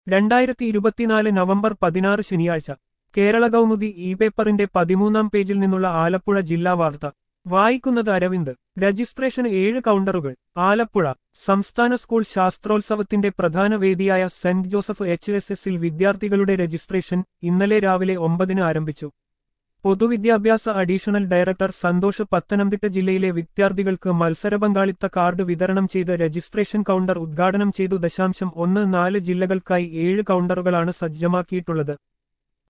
രണ്ടായിരത്തി ഇരുപത്തിനാല് നവംബർ പതിനാറ് ശനിയാഴ്ച കേരള കൗമുദി ഇ പേപ്പറിന്റെ പതിമൂന്നാം പേജിൽ നിന്നുള്ള ആലപ്പുഴ ജില്ലാ വാർത്ത വായിക്കുന്നത് അരവിന്ദ് രജിസ്ട്രേഷൻ ഏഴ് കൗണ്ടറുകൾ ആലപ്പുഴ സംസ്ഥാന സ്കൂൾ ശാസ്ത്രോത്സവത്തിന്റെ പ്രധാന വേദിയായ സെന്റ് ജോസഫ് എച്ച് എസ് എസിൽ വിദ്യാർത്ഥികളുടെ രജിസ്ട്രേഷൻ ഇന്നലെ രാവിലെ ഒമ്പതിന് ആരംഭിച്ചു പൊതുവിദ്യാഭ്യാസ അഡീഷണൽ ഡയറക്ടർ സന്തോഷ് പത്തനംതിട്ട ജില്ലയിലെ വിദ്യാർത്ഥികൾക്ക് മത്സര പങ്കാളിത്ത കാർഡ് വിതരണം ചെയ്ത് രജിസ്ട്രേഷൻ കൗണ്ടർ ഉദ്ഘാടനം ചെയ്തു ദശാംശം ഒന്ന് നാല് ജില്ലകൾക്കായി ഏഴ് കൗണ്ടറുകളാണ് സജ്ജമാക്കിയിട്ടുള്ളത്